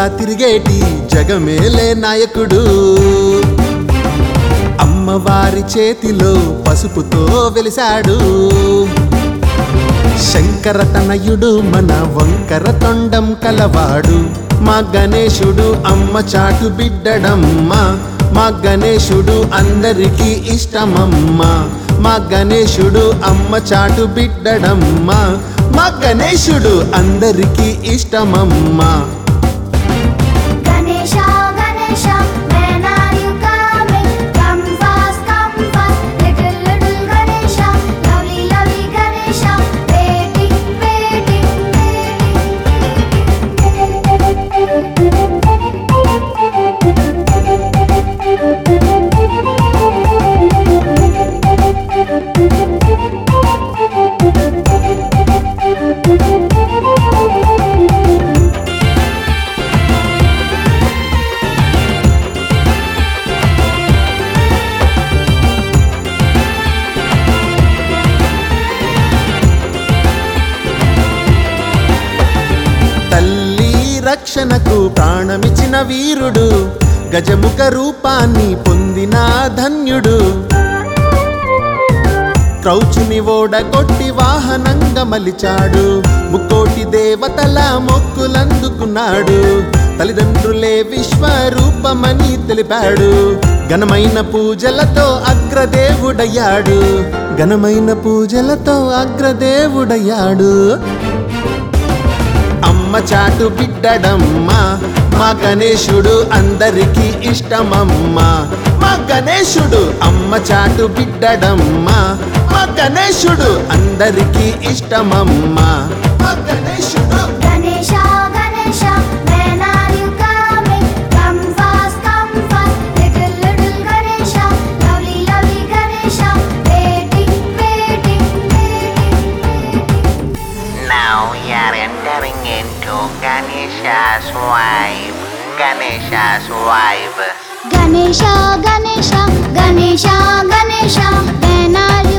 జోరుగా తిరిగేటి జగమేలే నాయకుడు అమ్మవారి చేతిలో పసుపుతో వెలిశాడు శంకర తనయుడు మన వంకర తొండం కలవాడు మా గణేశుడు అమ్మ చాటు బిడ్డడమ్మ మా గణేశుడు అందరికీ ఇష్టమమ్మ మా గణేశుడు అమ్మ చాటు బిడ్డడమ్మ మా గణేశుడు అందరికీ ఇష్టమమ్మ Ganesha Ganesha when are you coming come fast come fast little little Ganesha lovely lovely Ganesha waiting waiting తల్లి రక్షణకు ప్రాణమిచ్చిన వీరుడు గజముఖ రూపాన్ని పొందిన ధన్యుడు క్రౌచుని ఓడగొట్టి వాహనంగా మలిచాడు ముక్కోటి దేవతల మొక్కులందుకున్నాడు తల్లిదండ్రులే విశ్వరూపమని తెలిపాడు ఘనమైన పూజలతో అగ్రదేవుడయ్యాడు ఘనమైన పూజలతో అగ్రదేవుడయ్యాడు అమ్మ చాటు బిడ్డడమ్మ మా గణేశుడు అందరికీ ఇష్టమమ్మ మా గణేశుడు అమ్మ చాటు బిడ్డడమ్మ మా గణేశుడు అందరికీ ఇష్టమమ్మ మా గణేశుడు Ganesha Ganesha when are you coming come fast come fast little little Ganesha lovely lovely Ganesha waiting waiting waiting Now we are entering into Ganesha's wife. Ganesha's wife. Ganesha Ganesha Ganesha Ganesha when are